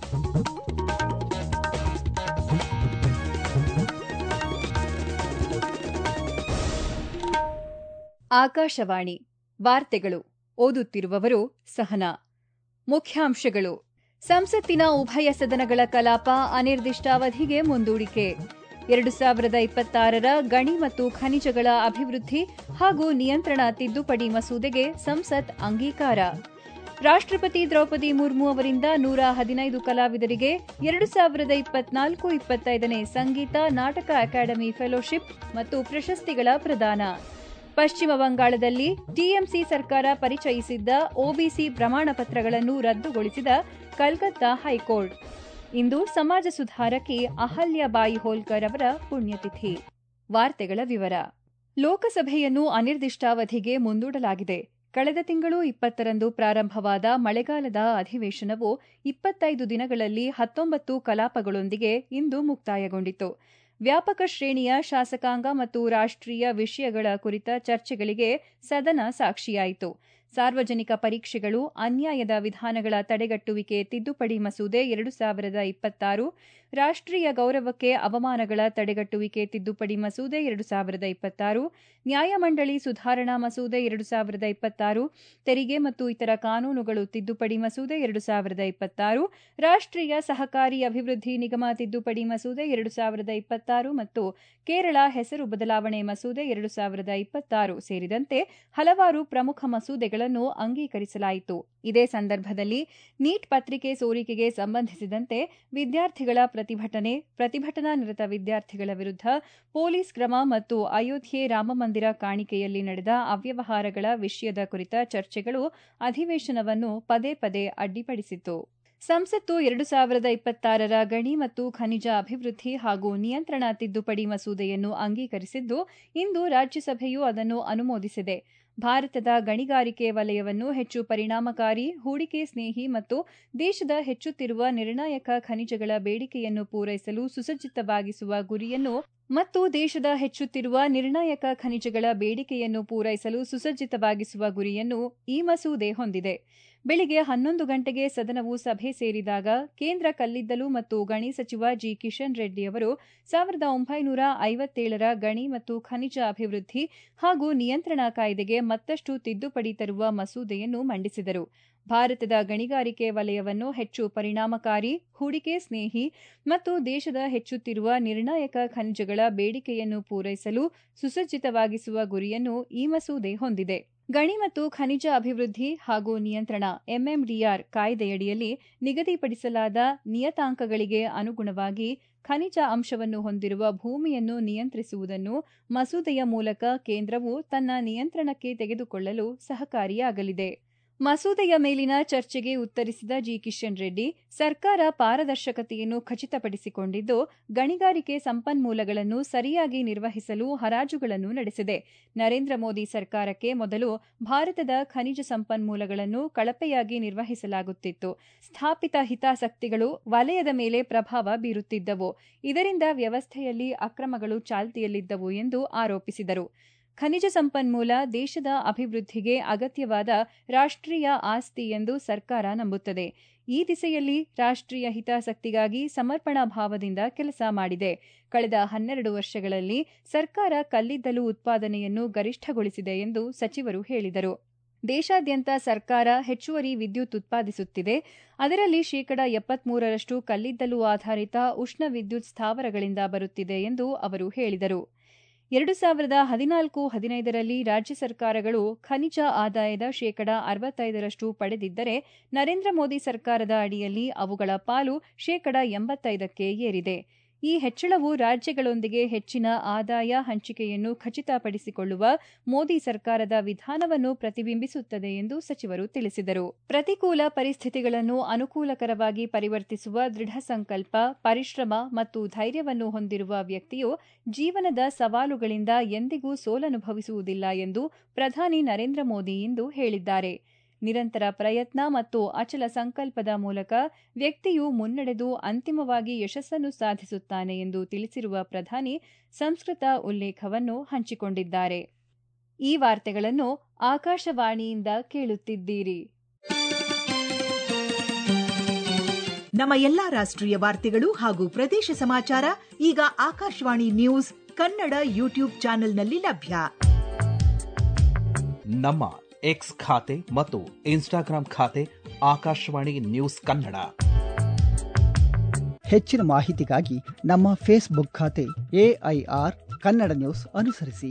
ಆಕಾಶವಾಣಿ ವಾರ್ತೆಗಳು ಓದುತ್ತಿರುವವರು ಸಹನಾ ಮುಖ್ಯಾಂಶಗಳು ಸಂಸತ್ತಿನ ಉಭಯ ಸದನಗಳ ಕಲಾಪ ಅನಿರ್ದಿಷ್ಟಾವಧಿಗೆ ಮುಂದೂಡಿಕೆ ಎರಡು ಸಾವಿರದ ಇಪ್ಪತ್ತಾರರ ಗಣಿ ಮತ್ತು ಖನಿಜಗಳ ಅಭಿವೃದ್ಧಿ ಹಾಗೂ ನಿಯಂತ್ರಣ ತಿದ್ದುಪಡಿ ಮಸೂದೆಗೆ ಸಂಸತ್ ಅಂಗೀಕಾರ ರಾಷ್ಟ್ರಪತಿ ದ್ರೌಪದಿ ಮುರ್ಮು ಅವರಿಂದ ನೂರ ಹದಿನೈದು ಕಲಾವಿದರಿಗೆ ಎರಡು ಸಾವಿರದ ಇಪ್ಪತ್ನಾಲ್ಕು ಇಪ್ಪತ್ತೈದನೇ ಸಂಗೀತ ನಾಟಕ ಅಕಾಡೆಮಿ ಫೆಲೋಶಿಪ್ ಮತ್ತು ಪ್ರಶಸ್ತಿಗಳ ಪ್ರದಾನ ಪಶ್ಚಿಮ ಬಂಗಾಳದಲ್ಲಿ ಟಿಎಂಸಿ ಸರ್ಕಾರ ಪರಿಚಯಿಸಿದ್ದ ಒಬಿಸಿ ಪ್ರಮಾಣ ಪತ್ರಗಳನ್ನು ರದ್ದುಗೊಳಿಸಿದ ಕಲ್ಕತ್ತಾ ಹೈಕೋರ್ಟ್ ಇಂದು ಸಮಾಜ ಸುಧಾರಕಿ ಅಹಲ್ಯಾಬಾಯಿ ಹೋಲ್ಕರ್ ಅವರ ಪುಣ್ಯತಿಥಿ ವಾರ್ತೆಗಳ ವಿವರ ಲೋಕಸಭೆಯನ್ನು ಅನಿರ್ದಿಷ್ಟಾವಧಿಗೆ ಮುಂದೂಡಲಾಗಿದೆ ಕಳೆದ ತಿಂಗಳು ಇಪ್ಪತ್ತರಂದು ಪ್ರಾರಂಭವಾದ ಮಳೆಗಾಲದ ಅಧಿವೇಶನವು ಇಪ್ಪತ್ತೈದು ದಿನಗಳಲ್ಲಿ ಹತ್ತೊಂಬತ್ತು ಕಲಾಪಗಳೊಂದಿಗೆ ಇಂದು ಮುಕ್ತಾಯಗೊಂಡಿತು ವ್ಯಾಪಕ ಶ್ರೇಣಿಯ ಶಾಸಕಾಂಗ ಮತ್ತು ರಾಷ್ಟ್ರೀಯ ವಿಷಯಗಳ ಕುರಿತ ಚರ್ಚೆಗಳಿಗೆ ಸದನ ಸಾಕ್ಷಿಯಾಯಿತು ಸಾರ್ವಜನಿಕ ಪರೀಕ್ಷೆಗಳು ಅನ್ಯಾಯದ ವಿಧಾನಗಳ ತಡೆಗಟ್ಟುವಿಕೆ ತಿದ್ದುಪಡಿ ಮಸೂದೆ ಎರಡು ಸಾವಿರದ ಇಪ್ಪತ್ತಾರು ರಾಷ್ಟ್ರೀಯ ಗೌರವಕ್ಕೆ ಅವಮಾನಗಳ ತಡೆಗಟ್ಟುವಿಕೆ ತಿದ್ದುಪಡಿ ಮಸೂದೆ ಎರಡು ಸಾವಿರದ ಇಪ್ಪತ್ತಾರು ನ್ಯಾಯಮಂಡಳಿ ಸುಧಾರಣಾ ಮಸೂದೆ ಎರಡು ಸಾವಿರದ ಇಪ್ಪತ್ತಾರು ತೆರಿಗೆ ಮತ್ತು ಇತರ ಕಾನೂನುಗಳು ತಿದ್ದುಪಡಿ ಮಸೂದೆ ಎರಡು ಸಾವಿರದ ಇಪ್ಪತ್ತಾರು ರಾಷ್ಟ್ರೀಯ ಸಹಕಾರಿ ಅಭಿವೃದ್ಧಿ ನಿಗಮ ತಿದ್ದುಪಡಿ ಮಸೂದೆ ಎರಡು ಸಾವಿರದ ಇಪ್ಪತ್ತಾರು ಮತ್ತು ಕೇರಳ ಹೆಸರು ಬದಲಾವಣೆ ಮಸೂದೆ ಎರಡು ಸಾವಿರದ ಇಪ್ಪತ್ತಾರು ಸೇರಿದಂತೆ ಹಲವಾರು ಪ್ರಮುಖ ಮಸೂದೆಗಳನ್ನು ಅಂಗೀಕರಿಸಲಾಯಿತು ಇದೇ ಸಂದರ್ಭದಲ್ಲಿ ನೀಟ್ ಪತ್ರಿಕೆ ಸೋರಿಕೆಗೆ ಸಂಬಂಧಿಸಿದಂತೆ ವಿದ್ಯಾರ್ಥಿಗಳ ಪ್ರತಿಭಟನೆ ಪ್ರತಿಭಟನಾ ನಿರತ ವಿದ್ಯಾರ್ಥಿಗಳ ವಿರುದ್ಧ ಪೊಲೀಸ್ ಕ್ರಮ ಮತ್ತು ಅಯೋಧ್ಯೆ ರಾಮಮಂದಿರ ಕಾಣಿಕೆಯಲ್ಲಿ ನಡೆದ ಅವ್ಯವಹಾರಗಳ ವಿಷಯದ ಕುರಿತ ಚರ್ಚೆಗಳು ಅಧಿವೇಶನವನ್ನು ಪದೇ ಪದೇ ಅಡ್ಡಿಪಡಿಸಿತು ಸಂಸತ್ತು ಎರಡು ಸಾವಿರದ ಇಪ್ಪತ್ತಾರರ ಗಣಿ ಮತ್ತು ಖನಿಜ ಅಭಿವೃದ್ಧಿ ಹಾಗೂ ನಿಯಂತ್ರಣ ತಿದ್ದುಪಡಿ ಮಸೂದೆಯನ್ನು ಅಂಗೀಕರಿಸಿದ್ದು ಇಂದು ರಾಜ್ಯಸಭೆಯು ಅದನ್ನು ಅನುಮೋದಿಸಿದೆ ಭಾರತದ ಗಣಿಗಾರಿಕೆ ವಲಯವನ್ನು ಹೆಚ್ಚು ಪರಿಣಾಮಕಾರಿ ಹೂಡಿಕೆ ಸ್ನೇಹಿ ಮತ್ತು ದೇಶದ ಹೆಚ್ಚುತ್ತಿರುವ ನಿರ್ಣಾಯಕ ಖನಿಜಗಳ ಬೇಡಿಕೆಯನ್ನು ಪೂರೈಸಲು ಸುಸಜ್ಜಿತವಾಗಿಸುವ ಗುರಿಯನ್ನು ಮತ್ತು ದೇಶದ ಹೆಚ್ಚುತ್ತಿರುವ ನಿರ್ಣಾಯಕ ಖನಿಜಗಳ ಬೇಡಿಕೆಯನ್ನು ಪೂರೈಸಲು ಸುಸಜ್ಜಿತವಾಗಿಸುವ ಗುರಿಯನ್ನು ಈ ಮಸೂದೆ ಹೊಂದಿದೆ ಬೆಳಿಗ್ಗೆ ಹನ್ನೊಂದು ಗಂಟೆಗೆ ಸದನವು ಸಭೆ ಸೇರಿದಾಗ ಕೇಂದ್ರ ಕಲ್ಲಿದ್ದಲು ಮತ್ತು ಗಣಿ ಸಚಿವ ಜಿ ಕಿಶನ್ ರೆಡ್ಡಿ ಅವರು ಸಾವಿರದ ಒಂಬೈನೂರ ಐವತ್ತೇಳರ ಗಣಿ ಮತ್ತು ಖನಿಜ ಅಭಿವೃದ್ಧಿ ಹಾಗೂ ನಿಯಂತ್ರಣ ಕಾಯ್ದೆಗೆ ಮತ್ತಷ್ಟು ತಿದ್ದುಪಡಿ ತರುವ ಮಸೂದೆಯನ್ನು ಮಂಡಿಸಿದರು ಭಾರತದ ಗಣಿಗಾರಿಕೆ ವಲಯವನ್ನು ಹೆಚ್ಚು ಪರಿಣಾಮಕಾರಿ ಹೂಡಿಕೆ ಸ್ನೇಹಿ ಮತ್ತು ದೇಶದ ಹೆಚ್ಚುತ್ತಿರುವ ನಿರ್ಣಾಯಕ ಖನಿಜಗಳ ಬೇಡಿಕೆಯನ್ನು ಪೂರೈಸಲು ಸುಸಜ್ಜಿತವಾಗಿಸುವ ಗುರಿಯನ್ನು ಈ ಮಸೂದೆ ಹೊಂದಿದೆ ಗಣಿ ಮತ್ತು ಖನಿಜ ಅಭಿವೃದ್ಧಿ ಹಾಗೂ ನಿಯಂತ್ರಣ ಎಂಎಂಡಿಆರ್ ಕಾಯ್ದೆಯಡಿಯಲ್ಲಿ ನಿಗದಿಪಡಿಸಲಾದ ನಿಯತಾಂಕಗಳಿಗೆ ಅನುಗುಣವಾಗಿ ಖನಿಜ ಅಂಶವನ್ನು ಹೊಂದಿರುವ ಭೂಮಿಯನ್ನು ನಿಯಂತ್ರಿಸುವುದನ್ನು ಮಸೂದೆಯ ಮೂಲಕ ಕೇಂದ್ರವು ತನ್ನ ನಿಯಂತ್ರಣಕ್ಕೆ ತೆಗೆದುಕೊಳ್ಳಲು ಸಹಕಾರಿಯಾಗಲಿದೆ ಮಸೂದೆಯ ಮೇಲಿನ ಚರ್ಚೆಗೆ ಉತ್ತರಿಸಿದ ಜಿ ಕಿಶನ್ ರೆಡ್ಡಿ ಸರ್ಕಾರ ಪಾರದರ್ಶಕತೆಯನ್ನು ಖಚಿತಪಡಿಸಿಕೊಂಡಿದ್ದು ಗಣಿಗಾರಿಕೆ ಸಂಪನ್ಮೂಲಗಳನ್ನು ಸರಿಯಾಗಿ ನಿರ್ವಹಿಸಲು ಹರಾಜುಗಳನ್ನು ನಡೆಸಿದೆ ನರೇಂದ್ರ ಮೋದಿ ಸರ್ಕಾರಕ್ಕೆ ಮೊದಲು ಭಾರತದ ಖನಿಜ ಸಂಪನ್ಮೂಲಗಳನ್ನು ಕಳಪೆಯಾಗಿ ನಿರ್ವಹಿಸಲಾಗುತ್ತಿತ್ತು ಸ್ಥಾಪಿತ ಹಿತಾಸಕ್ತಿಗಳು ವಲಯದ ಮೇಲೆ ಪ್ರಭಾವ ಬೀರುತ್ತಿದ್ದವು ಇದರಿಂದ ವ್ಯವಸ್ಥೆಯಲ್ಲಿ ಅಕ್ರಮಗಳು ಚಾಲ್ತಿಯಲ್ಲಿದ್ದವು ಎಂದು ಆರೋಪಿಸಿದರು ಖನಿಜ ಸಂಪನ್ಮೂಲ ದೇಶದ ಅಭಿವೃದ್ಧಿಗೆ ಅಗತ್ಯವಾದ ರಾಷ್ಟ್ರೀಯ ಆಸ್ತಿ ಎಂದು ಸರ್ಕಾರ ನಂಬುತ್ತದೆ ಈ ದಿಸೆಯಲ್ಲಿ ರಾಷ್ಟ್ರೀಯ ಹಿತಾಸಕ್ತಿಗಾಗಿ ಸಮರ್ಪಣಾ ಭಾವದಿಂದ ಕೆಲಸ ಮಾಡಿದೆ ಕಳೆದ ಹನ್ನೆರಡು ವರ್ಷಗಳಲ್ಲಿ ಸರ್ಕಾರ ಕಲ್ಲಿದ್ದಲು ಉತ್ಪಾದನೆಯನ್ನು ಗರಿಷ್ಠಗೊಳಿಸಿದೆ ಎಂದು ಸಚಿವರು ಹೇಳಿದರು ದೇಶಾದ್ಯಂತ ಸರ್ಕಾರ ಹೆಚ್ಚುವರಿ ವಿದ್ಯುತ್ ಉತ್ಪಾದಿಸುತ್ತಿದೆ ಅದರಲ್ಲಿ ಶೇಕಡ ಎಪ್ಪತ್ಮೂರರಷ್ಟು ಕಲ್ಲಿದ್ದಲು ಆಧಾರಿತ ಉಷ್ಣ ವಿದ್ಯುತ್ ಸ್ಥಾವರಗಳಿಂದ ಬರುತ್ತಿದೆ ಎಂದು ಅವರು ಹೇಳಿದರು ಎರಡು ಸಾವಿರದ ಹದಿನಾಲ್ಕು ಹದಿನೈದರಲ್ಲಿ ರಾಜ್ಯ ಸರ್ಕಾರಗಳು ಖನಿಜ ಆದಾಯದ ಶೇಕಡ ಅರವತ್ತೈದರಷ್ಟು ಪಡೆದಿದ್ದರೆ ನರೇಂದ್ರ ಮೋದಿ ಸರ್ಕಾರದ ಅಡಿಯಲ್ಲಿ ಅವುಗಳ ಪಾಲು ಶೇಕಡ ಎಂಬತ್ತೈದಕ್ಕೆ ಏರಿದೆ ಈ ಹೆಚ್ಚಳವು ರಾಜ್ಯಗಳೊಂದಿಗೆ ಹೆಚ್ಚಿನ ಆದಾಯ ಹಂಚಿಕೆಯನ್ನು ಖಚಿತಪಡಿಸಿಕೊಳ್ಳುವ ಮೋದಿ ಸರ್ಕಾರದ ವಿಧಾನವನ್ನು ಪ್ರತಿಬಿಂಬಿಸುತ್ತದೆ ಎಂದು ಸಚಿವರು ತಿಳಿಸಿದರು ಪ್ರತಿಕೂಲ ಪರಿಸ್ಥಿತಿಗಳನ್ನು ಅನುಕೂಲಕರವಾಗಿ ಪರಿವರ್ತಿಸುವ ದೃಢ ಸಂಕಲ್ಪ ಪರಿಶ್ರಮ ಮತ್ತು ಧೈರ್ಯವನ್ನು ಹೊಂದಿರುವ ವ್ಯಕ್ತಿಯು ಜೀವನದ ಸವಾಲುಗಳಿಂದ ಎಂದಿಗೂ ಸೋಲನುಭವಿಸುವುದಿಲ್ಲ ಎಂದು ಪ್ರಧಾನಿ ನರೇಂದ್ರ ಮೋದಿ ಇಂದು ಹೇಳಿದ್ದಾರೆ ನಿರಂತರ ಪ್ರಯತ್ನ ಮತ್ತು ಅಚಲ ಸಂಕಲ್ಪದ ಮೂಲಕ ವ್ಯಕ್ತಿಯು ಮುನ್ನಡೆದು ಅಂತಿಮವಾಗಿ ಯಶಸ್ಸನ್ನು ಸಾಧಿಸುತ್ತಾನೆ ಎಂದು ತಿಳಿಸಿರುವ ಪ್ರಧಾನಿ ಸಂಸ್ಕೃತ ಉಲ್ಲೇಖವನ್ನು ಹಂಚಿಕೊಂಡಿದ್ದಾರೆ ಈ ವಾರ್ತೆಗಳನ್ನು ಆಕಾಶವಾಣಿಯಿಂದ ಕೇಳುತ್ತಿದ್ದೀರಿ ನಮ್ಮ ಎಲ್ಲಾ ರಾಷ್ಟ್ರೀಯ ವಾರ್ತೆಗಳು ಹಾಗೂ ಪ್ರದೇಶ ಸಮಾಚಾರ ಈಗ ಆಕಾಶವಾಣಿ ನ್ಯೂಸ್ ಕನ್ನಡ ಯೂಟ್ಯೂಬ್ ಚಾನೆಲ್ನಲ್ಲಿ ಲಭ್ಯ ನಮ್ಮ ಎಕ್ಸ್ ಖಾತೆ ಮತ್ತು ಇನ್ಸ್ಟಾಗ್ರಾಂ ಖಾತೆ ಆಕಾಶವಾಣಿ ನ್ಯೂಸ್ ಕನ್ನಡ ಹೆಚ್ಚಿನ ಮಾಹಿತಿಗಾಗಿ ನಮ್ಮ ಫೇಸ್ಬುಕ್ ಖಾತೆ ಎಐಆರ್ ಕನ್ನಡ ನ್ಯೂಸ್ ಅನುಸರಿಸಿ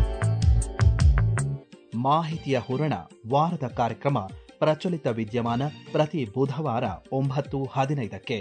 ಮಾಹಿತಿಯ ಹೂರಣ ವಾರದ ಕಾರ್ಯಕ್ರಮ ಪ್ರಚಲಿತ ವಿದ್ಯಮಾನ ಪ್ರತಿ ಬುಧವಾರ ಒಂಬತ್ತು ಹದಿನೈದಕ್ಕೆ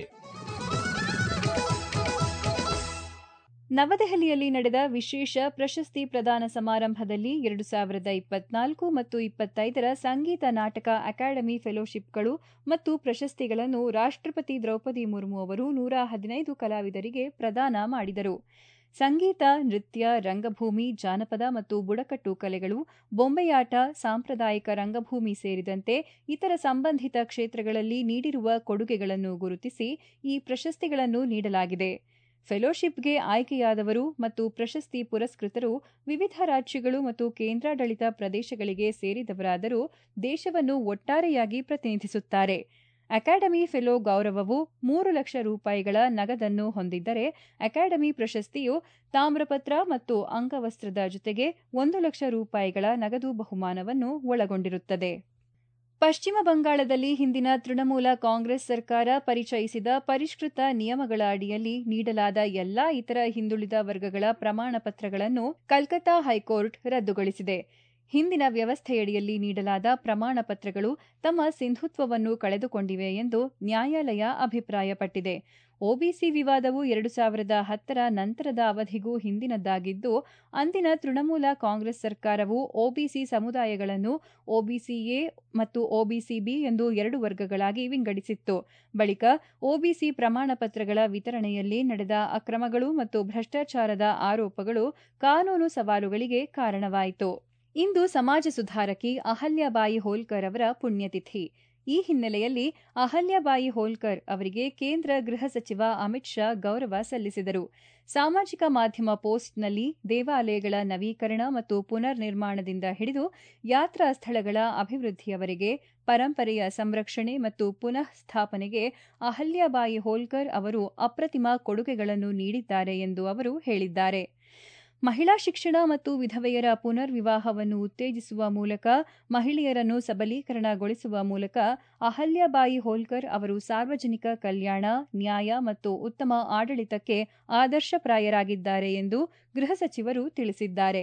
ನವದೆಹಲಿಯಲ್ಲಿ ನಡೆದ ವಿಶೇಷ ಪ್ರಶಸ್ತಿ ಪ್ರದಾನ ಸಮಾರಂಭದಲ್ಲಿ ಎರಡು ಸಾವಿರದ ಇಪ್ಪತ್ನಾಲ್ಕು ಮತ್ತು ಇಪ್ಪತ್ತೈದರ ಸಂಗೀತ ನಾಟಕ ಅಕಾಡೆಮಿ ಫೆಲೋಶಿಪ್ಗಳು ಮತ್ತು ಪ್ರಶಸ್ತಿಗಳನ್ನು ರಾಷ್ಟ್ರಪತಿ ದ್ರೌಪದಿ ಮುರ್ಮು ಅವರು ನೂರ ಹದಿನೈದು ಕಲಾವಿದರಿಗೆ ಪ್ರದಾನ ಮಾಡಿದರು ಸಂಗೀತ ನೃತ್ಯ ರಂಗಭೂಮಿ ಜಾನಪದ ಮತ್ತು ಬುಡಕಟ್ಟು ಕಲೆಗಳು ಬೊಂಬೆಯಾಟ ಸಾಂಪ್ರದಾಯಿಕ ರಂಗಭೂಮಿ ಸೇರಿದಂತೆ ಇತರ ಸಂಬಂಧಿತ ಕ್ಷೇತ್ರಗಳಲ್ಲಿ ನೀಡಿರುವ ಕೊಡುಗೆಗಳನ್ನು ಗುರುತಿಸಿ ಈ ಪ್ರಶಸ್ತಿಗಳನ್ನು ನೀಡಲಾಗಿದೆ ಫೆಲೋಶಿಪ್ಗೆ ಆಯ್ಕೆಯಾದವರು ಮತ್ತು ಪ್ರಶಸ್ತಿ ಪುರಸ್ಕೃತರು ವಿವಿಧ ರಾಜ್ಯಗಳು ಮತ್ತು ಕೇಂದ್ರಾಡಳಿತ ಪ್ರದೇಶಗಳಿಗೆ ಸೇರಿದವರಾದರೂ ದೇಶವನ್ನು ಒಟ್ಟಾರೆಯಾಗಿ ಪ್ರತಿನಿಧಿಸುತ್ತಾರೆ ಅಕಾಡೆಮಿ ಫೆಲೋ ಗೌರವವು ಮೂರು ಲಕ್ಷ ರೂಪಾಯಿಗಳ ನಗದನ್ನು ಹೊಂದಿದ್ದರೆ ಅಕಾಡೆಮಿ ಪ್ರಶಸ್ತಿಯು ತಾಮ್ರಪತ್ರ ಮತ್ತು ಅಂಗವಸ್ತ್ರದ ಜೊತೆಗೆ ಒಂದು ಲಕ್ಷ ರೂಪಾಯಿಗಳ ನಗದು ಬಹುಮಾನವನ್ನು ಒಳಗೊಂಡಿರುತ್ತದೆ ಪಶ್ಚಿಮ ಬಂಗಾಳದಲ್ಲಿ ಹಿಂದಿನ ತೃಣಮೂಲ ಕಾಂಗ್ರೆಸ್ ಸರ್ಕಾರ ಪರಿಚಯಿಸಿದ ಪರಿಷ್ಕೃತ ನಿಯಮಗಳ ಅಡಿಯಲ್ಲಿ ನೀಡಲಾದ ಎಲ್ಲಾ ಇತರ ಹಿಂದುಳಿದ ವರ್ಗಗಳ ಪ್ರಮಾಣ ಪತ್ರಗಳನ್ನು ಕಲ್ಕತ್ತಾ ಹೈಕೋರ್ಟ್ ರದ್ದುಗೊಳಿಸಿದೆ ಹಿಂದಿನ ವ್ಯವಸ್ಥೆಯಡಿಯಲ್ಲಿ ನೀಡಲಾದ ಪ್ರಮಾಣ ಪತ್ರಗಳು ತಮ್ಮ ಸಿಂಧುತ್ವವನ್ನು ಕಳೆದುಕೊಂಡಿವೆ ಎಂದು ನ್ಯಾಯಾಲಯ ಅಭಿಪ್ರಾಯಪಟ್ಟಿದೆ ಒಬಿಸಿ ವಿವಾದವು ಎರಡು ಸಾವಿರದ ಹತ್ತರ ನಂತರದ ಅವಧಿಗೂ ಹಿಂದಿನದ್ದಾಗಿದ್ದು ಅಂದಿನ ತೃಣಮೂಲ ಕಾಂಗ್ರೆಸ್ ಸರ್ಕಾರವು ಒಬಿಸಿ ಸಮುದಾಯಗಳನ್ನು ಒಬಿಸಿ ಎ ಮತ್ತು ಒಬಿಸಿ ಬಿ ಎಂದು ಎರಡು ವರ್ಗಗಳಾಗಿ ವಿಂಗಡಿಸಿತ್ತು ಬಳಿಕ ಒಬಿಸಿ ಪ್ರಮಾಣ ಪತ್ರಗಳ ವಿತರಣೆಯಲ್ಲಿ ನಡೆದ ಅಕ್ರಮಗಳು ಮತ್ತು ಭ್ರಷ್ಟಾಚಾರದ ಆರೋಪಗಳು ಕಾನೂನು ಸವಾಲುಗಳಿಗೆ ಕಾರಣವಾಯಿತು ಇಂದು ಸಮಾಜ ಸುಧಾರಕಿ ಅಹಲ್ಯಾಬಾಯಿ ಹೋಲ್ಕರ್ ಅವರ ಪುಣ್ಯತಿಥಿ ಈ ಹಿನ್ನೆಲೆಯಲ್ಲಿ ಅಹಲ್ಯಾಬಾಯಿ ಹೋಲ್ಕರ್ ಅವರಿಗೆ ಕೇಂದ್ರ ಗೃಹ ಸಚಿವ ಅಮಿತ್ ಶಾ ಗೌರವ ಸಲ್ಲಿಸಿದರು ಸಾಮಾಜಿಕ ಮಾಧ್ಯಮ ಪೋಸ್ಟ್ನಲ್ಲಿ ದೇವಾಲಯಗಳ ನವೀಕರಣ ಮತ್ತು ಪುನರ್ ನಿರ್ಮಾಣದಿಂದ ಹಿಡಿದು ಯಾತ್ರಾ ಸ್ಥಳಗಳ ಅಭಿವೃದ್ಧಿಯವರೆಗೆ ಪರಂಪರೆಯ ಸಂರಕ್ಷಣೆ ಮತ್ತು ಪುನಃ ಸ್ಥಾಪನೆಗೆ ಅಹಲ್ಯಾಬಾಯಿ ಹೋಲ್ಕರ್ ಅವರು ಅಪ್ರತಿಮ ಕೊಡುಗೆಗಳನ್ನು ನೀಡಿದ್ದಾರೆ ಎಂದು ಅವರು ಹೇಳಿದ್ದಾರೆ ಮಹಿಳಾ ಶಿಕ್ಷಣ ಮತ್ತು ವಿಧವೆಯರ ಪುನರ್ ವಿವಾಹವನ್ನು ಉತ್ತೇಜಿಸುವ ಮೂಲಕ ಮಹಿಳೆಯರನ್ನು ಸಬಲೀಕರಣಗೊಳಿಸುವ ಮೂಲಕ ಅಹಲ್ಯಾಬಾಯಿ ಹೋಲ್ಕರ್ ಅವರು ಸಾರ್ವಜನಿಕ ಕಲ್ಯಾಣ ನ್ಯಾಯ ಮತ್ತು ಉತ್ತಮ ಆಡಳಿತಕ್ಕೆ ಆದರ್ಶಪ್ರಾಯರಾಗಿದ್ದಾರೆ ಎಂದು ಗೃಹ ಸಚಿವರು ತಿಳಿಸಿದ್ದಾರೆ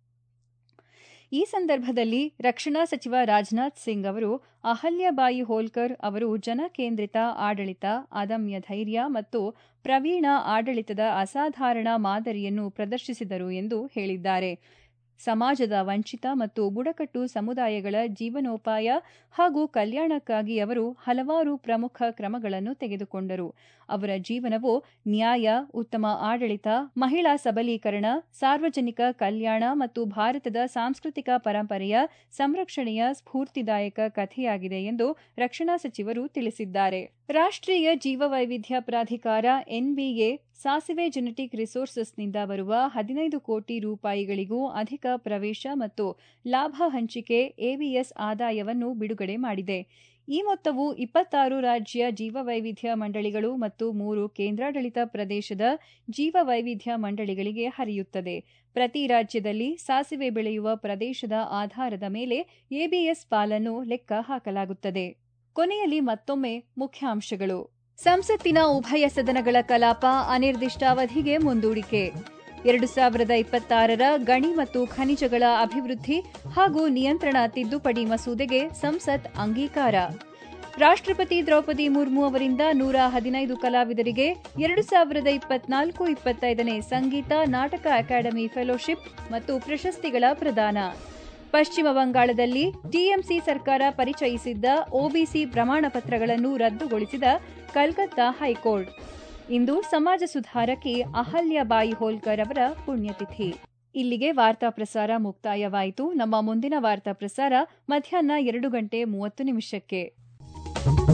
ಈ ಸಂದರ್ಭದಲ್ಲಿ ರಕ್ಷಣಾ ಸಚಿವ ರಾಜನಾಥ್ ಸಿಂಗ್ ಅವರು ಅಹಲ್ಯಾಬಾಯಿ ಹೋಲ್ಕರ್ ಅವರು ಜನಕೇಂದ್ರಿತ ಆಡಳಿತ ಅದಮ್ಯ ಧೈರ್ಯ ಮತ್ತು ಪ್ರವೀಣ ಆಡಳಿತದ ಅಸಾಧಾರಣ ಮಾದರಿಯನ್ನು ಪ್ರದರ್ಶಿಸಿದರು ಎಂದು ಹೇಳಿದ್ದಾರೆ ಸಮಾಜದ ವಂಚಿತ ಮತ್ತು ಬುಡಕಟ್ಟು ಸಮುದಾಯಗಳ ಜೀವನೋಪಾಯ ಹಾಗೂ ಕಲ್ಯಾಣಕ್ಕಾಗಿ ಅವರು ಹಲವಾರು ಪ್ರಮುಖ ಕ್ರಮಗಳನ್ನು ತೆಗೆದುಕೊಂಡರು ಅವರ ಜೀವನವು ನ್ಯಾಯ ಉತ್ತಮ ಆಡಳಿತ ಮಹಿಳಾ ಸಬಲೀಕರಣ ಸಾರ್ವಜನಿಕ ಕಲ್ಯಾಣ ಮತ್ತು ಭಾರತದ ಸಾಂಸ್ಕೃತಿಕ ಪರಂಪರೆಯ ಸಂರಕ್ಷಣೆಯ ಸ್ಫೂರ್ತಿದಾಯಕ ಕಥೆಯಾಗಿದೆ ಎಂದು ರಕ್ಷಣಾ ಸಚಿವರು ತಿಳಿಸಿದ್ದಾರೆ ರಾಷ್ಟ್ರೀಯ ಜೀವವೈವಿಧ್ಯ ಪ್ರಾಧಿಕಾರ ಎನ್ಬಿಎ ಸಾಸಿವೆ ಜೆನೆಟಿಕ್ ರಿಸೋರ್ಸಸ್ನಿಂದ ಬರುವ ಹದಿನೈದು ಕೋಟಿ ರೂಪಾಯಿಗಳಿಗೂ ಅಧಿಕ ಪ್ರವೇಶ ಮತ್ತು ಲಾಭ ಹಂಚಿಕೆ ಎವಿಎಸ್ ಆದಾಯವನ್ನು ಬಿಡುಗಡೆ ಮಾಡಿದೆ ಈ ಮೊತ್ತವು ಇಪ್ಪತ್ತಾರು ರಾಜ್ಯ ಜೀವವೈವಿಧ್ಯ ಮಂಡಳಿಗಳು ಮತ್ತು ಮೂರು ಕೇಂದ್ರಾಡಳಿತ ಪ್ರದೇಶದ ಜೀವವೈವಿಧ್ಯ ಮಂಡಳಿಗಳಿಗೆ ಹರಿಯುತ್ತದೆ ಪ್ರತಿ ರಾಜ್ಯದಲ್ಲಿ ಸಾಸಿವೆ ಬೆಳೆಯುವ ಪ್ರದೇಶದ ಆಧಾರದ ಮೇಲೆ ಎಬಿಎಸ್ ಪಾಲನ್ನು ಲೆಕ್ಕ ಹಾಕಲಾಗುತ್ತದೆ ಕೊನೆಯಲ್ಲಿ ಮತ್ತೊಮ್ಮೆ ಮುಖ್ಯಾಂಶಗಳು ಸಂಸತ್ತಿನ ಉಭಯ ಸದನಗಳ ಕಲಾಪ ಅನಿರ್ದಿಷ್ಟಾವಧಿಗೆ ಮುಂದೂಡಿಕೆ ಎರಡು ಸಾವಿರದ ಇಪ್ಪತ್ತಾರರ ಗಣಿ ಮತ್ತು ಖನಿಜಗಳ ಅಭಿವೃದ್ಧಿ ಹಾಗೂ ನಿಯಂತ್ರಣ ತಿದ್ದುಪಡಿ ಮಸೂದೆಗೆ ಸಂಸತ್ ಅಂಗೀಕಾರ ರಾಷ್ಟ್ರಪತಿ ದ್ರೌಪದಿ ಮುರ್ಮು ಅವರಿಂದ ನೂರ ಹದಿನೈದು ಕಲಾವಿದರಿಗೆ ಎರಡು ಸಾವಿರದ ಇಪ್ಪತ್ನಾಲ್ಕು ಇಪ್ಪತ್ತೈದನೇ ಸಂಗೀತ ನಾಟಕ ಅಕಾಡೆಮಿ ಫೆಲೋಶಿಪ್ ಮತ್ತು ಪ್ರಶಸ್ತಿಗಳ ಪ್ರದಾನ ಪಶ್ಚಿಮ ಬಂಗಾಳದಲ್ಲಿ ಟಿಎಂಸಿ ಸರ್ಕಾರ ಪರಿಚಯಿಸಿದ್ದ ಒಬಿಸಿ ಪ್ರಮಾಣ ಪತ್ರಗಳನ್ನು ರದ್ದುಗೊಳಿಸಿದ ಕಲ್ಕತ್ತಾ ಹೈಕೋರ್ಟ್ ಇಂದು ಸಮಾಜ ಸುಧಾರಕಿ ಅಹಲ್ಯಾಬಾಯಿ ಹೋಲ್ಕರ್ ಅವರ ಪುಣ್ಯತಿಥಿ ಇಲ್ಲಿಗೆ ವಾರ್ತಾ ಪ್ರಸಾರ ಮುಕ್ತಾಯವಾಯಿತು ನಮ್ಮ ಮುಂದಿನ ವಾರ್ತಾ ಪ್ರಸಾರ ಮಧ್ಯಾಹ್ನ ಎರಡು ಗಂಟೆ ಮೂವತ್ತು ನಿಮಿಷಕ್ಕೆ